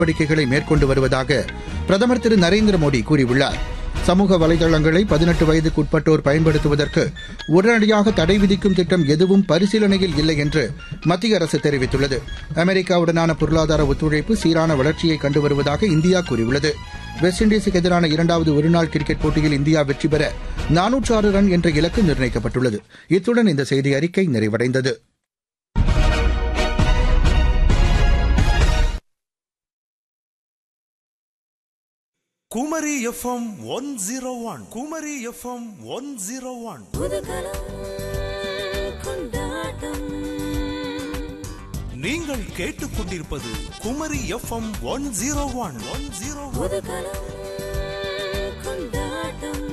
நடவடிக்கைகளை மேற்கொண்டு வருவதாக பிரதமர் திரு நரேந்திர மோடி கூறியுள்ளார் சமூக வலைதளங்களை பதினெட்டு வயதுக்குட்பட்டோர் பயன்படுத்துவதற்கு உடனடியாக தடை விதிக்கும் திட்டம் எதுவும் பரிசீலனையில் இல்லை என்று மத்திய அரசு தெரிவித்துள்ளது அமெரிக்காவுடனான பொருளாதார ஒத்துழைப்பு சீரான வளர்ச்சியை கண்டு வருவதாக இந்தியா கூறியுள்ளது வெஸ்ட் இண்டீஸுக்கு எதிரான இரண்டாவது ஒருநாள் கிரிக்கெட் போட்டியில் இந்தியா வெற்றி பெற நானூற்று ஆறு ரன் என்ற இலக்கு நிர்ணயிக்கப்பட்டுள்ளது இத்துடன் இந்த செய்தி அறிக்கை நிறைவடைந்தது Kumari FM one zero one Kumari FM one zero one புதுகலம் கொண்டாட்டம் நீங்கள் கேட்டுக்கொண்டிருப்பது Kumari FM one zero one one zero one புதுகலம் கொண்டாட்டம்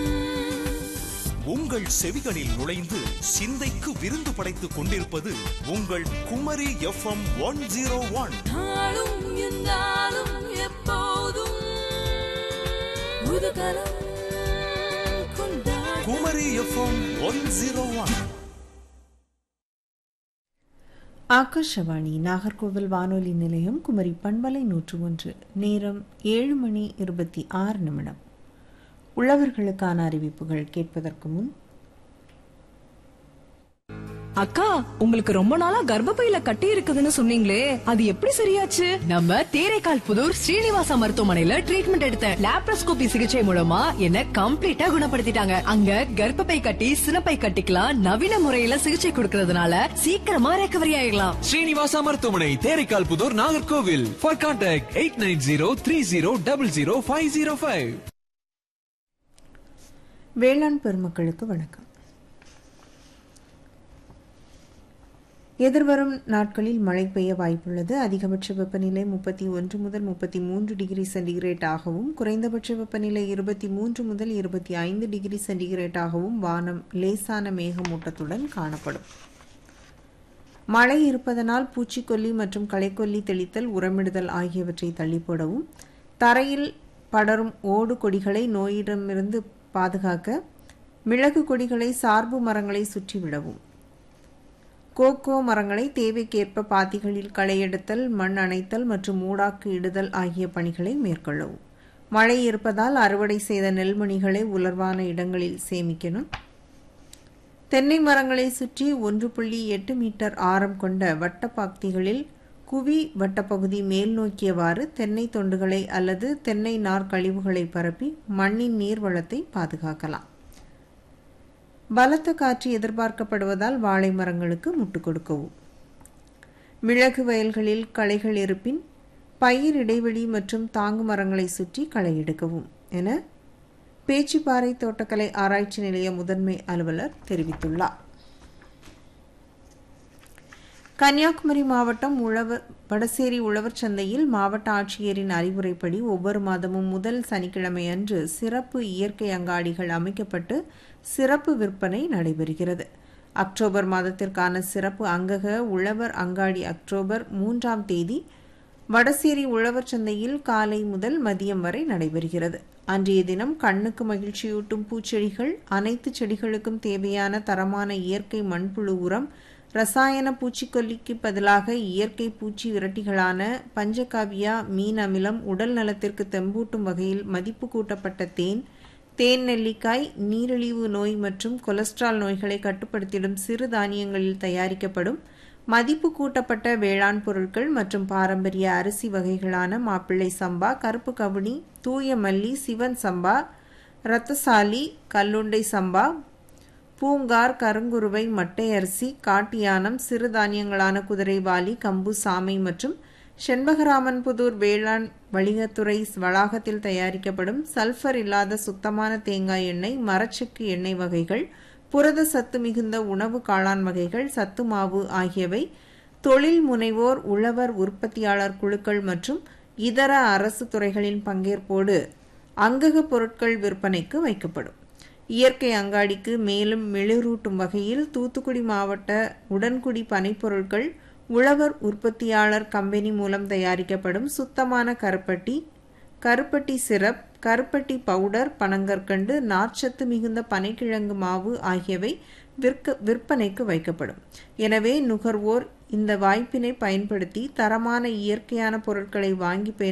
உங்கள் செவிகளில் நுழைந்து சிந்தைக்கு விருந்து படைத்துக் கொண்டிருப்பது உங்கள் Kumari FM one zero one நாளும் என்னாலும் எப்போதும் புதுகலம் கொண்டாட்டம் Kumari FM one zero one Akashvani Nagercoil வானொலி நிலையம் குமரி பண்பலை நூற்று ஒன்று நேரம் ஏழு மணி இருபத்தி ஆறு நிமிடம் உழவர்களுக்கான அறிவிப்புகள் கேட்பதற்கு முன் அக்கா உங்களுக்கு ரொம்ப நாளா கர்ப்பப்பையில கட்டி இருக்குதுன்னு சொன்னீங்களே அது எப்படி சரியாச்சு நம்ம தேரைக்கால் புதூர் ஸ்ரீனிவாசா மருத்துவமனையில ட்ரீட்மெண்ட் எடுத்தேன் லாப்ரோஸ்கோபி சிகிச்சை மூலமா என்ன கம்ப்ளீட்டா குணப்படுத்திட்டாங்க அங்க கர்ப்பப்பை கட்டி சினப்பை கட்டிக்கலாம் நவீன முறையில சிகிச்சை கொடுக்கறதுனால சீக்கிரமா ரெக்கவரி ஆயிடலாம் ஸ்ரீனிவாசா மருத்துவமனை Theraikal Puthur Nagercoil for contact eight nine zero three zero double zero five zero five வேளாண் பெருமக்களுக்கு வணக்கம் எதிர்வரும் நாட்களில் மழை பெய்ய வாய்ப்புள்ளது அதிகபட்ச வெப்பநிலை முப்பத்தி ஒன்று முதல் முப்பத்தி மூன்று டிகிரி சென்டிகிரேட் ஆகவும் குறைந்தபட்ச வெப்பநிலை இருபத்தி மூன்று முதல் இருபத்தி ஐந்து டிகிரி சென்டிகிரேட் ஆகவும் வானம் லேசான மேகமூட்டத்துடன் காணப்படும் மழை இருப்பதனால் பூச்சிக்கொல்லி மற்றும் களைக்கொல்லி தெளித்தல் உரமிடுதல் ஆகியவற்றை தள்ளி போடவும் தரையில் படரும் ஓடு கொடிகளை நோயிடமிருந்து பாதுகாக்க மிளகு கொடிகளை சார்பு மரங்களை சுற்றி விடவும் கோகோ மரங்களை தேவைக்கேற்ப பாத்திகளில் களை எடுத்தல் மண் அணைத்தல் மற்றும் மூடாக்கு இடுதல் ஆகிய பணிகளை மேற்கொள்ளவும் மழை இருப்பதால் அறுவடை செய்த நெல்மணிகளை உலர்வான இடங்களில் சேமிக்கணும் தென்னை மரங்களை சுற்றி ஒன்று புள்ளி எட்டு மீட்டர் ஆரம் கொண்ட வட்டப்பாக்திகளில் குவி வட்டப்பகுதி மேல் நோக்கியவாறு தென்னை தொண்டுகளை அல்லது தென்னை நார் கழிவுகளை பரப்பி மண்ணின் நீர்வளத்தை பாதுகாக்கலாம் பலத்த காற்று எதிர்பார்க்கப்படுவதால் வாழை மரங்களுக்கு முட்டு கொடுக்கவும் மிளகு வயல்களில் களைகள் இருப்பின் பயிர் இடைவெளி மற்றும் தாங்கு மரங்களை சுற்றி களை எடுக்கவும் என பேச்சிப்பாறை தோட்டக்கலை ஆராய்ச்சி நிலைய முதன்மை அலுவலர் தெரிவித்துள்ளார் கன்னியாகுமரி மாவட்டம் உழவர் வடசேரி உழவர் சந்தையில் மாவட்ட ஆட்சியரின் அறிவுரைப்படி ஒவ்வொரு மாதமும் முதல் சனிக்கிழமை அன்று சிறப்பு இயற்கை அங்காடிகள் அமைக்கப்பட்டு சிறப்பு விற்பனை நடைபெறுகிறது அக்டோபர் மாதத்திற்கான சிறப்பு அங்கக உழவர் அங்காடி அக்டோபர் மூன்றாம் தேதி வடசேரி உழவர் சந்தையில் காலை முதல் மதியம் வரை நடைபெறுகிறது அன்றைய தினம் கண்ணுக்கு மகிழ்ச்சியூட்டும் பூச்செடிகள் அனைத்து செடிகளுக்கும் தேவையான தரமான இயற்கை மண்புழு உரம் ரசாயன பூச்சிக்கொல்லிக்கு பதிலாக இயற்கை பூச்சி விரட்டிகளான பஞ்சகாவியா மீன் அமிலம் உடல் நலத்திற்கு தெம்பூட்டும் வகையில் மதிப்பு கூட்டப்பட்ட தேன் தேன் நெல்லிக்காய் நீரிழிவு நோய் மற்றும் கொலஸ்ட்ரால் நோய்களை கட்டுப்படுத்திடும் சிறு தானியங்களில் தயாரிக்கப்படும் மதிப்பு கூட்டப்பட்ட வேளாண் பொருட்கள் மற்றும் பாரம்பரிய அரிசி வகைகளான மாப்பிள்ளை சம்பா கருப்பு கவுனி தூய மல்லி சிவன் சம்பா ரத்தசாலி கல்லுண்டை சம்பா பூங்கார் கருங்குருவை மட்டை அரிசி காட்டியானம் சிறுதானியங்களான குதிரைவாலி கம்பு சாமை மற்றும் செண்பகராமன் புதூர் வேளாண் வணிகத்துறை வளாகத்தில் தயாரிக்கப்படும் சல்ஃபர் இல்லாத சுத்தமான தேங்காய் எண்ணெய் மரச்செக்கு எண்ணெய் வகைகள் புரத சத்து மிகுந்த உணவு காளான் வகைகள் சத்து மாவு ஆகியவை தொழில் முனைவோர் உழவர் உற்பத்தியாளர் குழுக்கள் மற்றும் இதர அரசு துறைகளின் பங்கேற்போடு அங்கக பொருட்கள் விற்பனைக்கு வைக்கப்படும் இயற்கை அங்காடிக்கு மேலும் மெழுரூட்டும் வகையில் தூத்துக்குடி மாவட்ட உடன்குடி பனைப்பொருட்கள் உழவர் உற்பத்தியாளர் கம்பெனி மூலம் தயாரிக்கப்படும் சுத்தமான கருப்பட்டி கருப்பட்டி சிரப் கருப்பட்டி பவுடர் பனங்கற்கண்டு நார்ச்சத்து மிகுந்த பனைக்கிழங்கு மாவு ஆகியவை விற்க விற்பனைக்கு வைக்கப்படும் எனவே நுகர்வோர் இந்த வாய்ப்பினை பயன்படுத்தி தரமான இயற்கையான பொருட்களை வாங்கி பயன்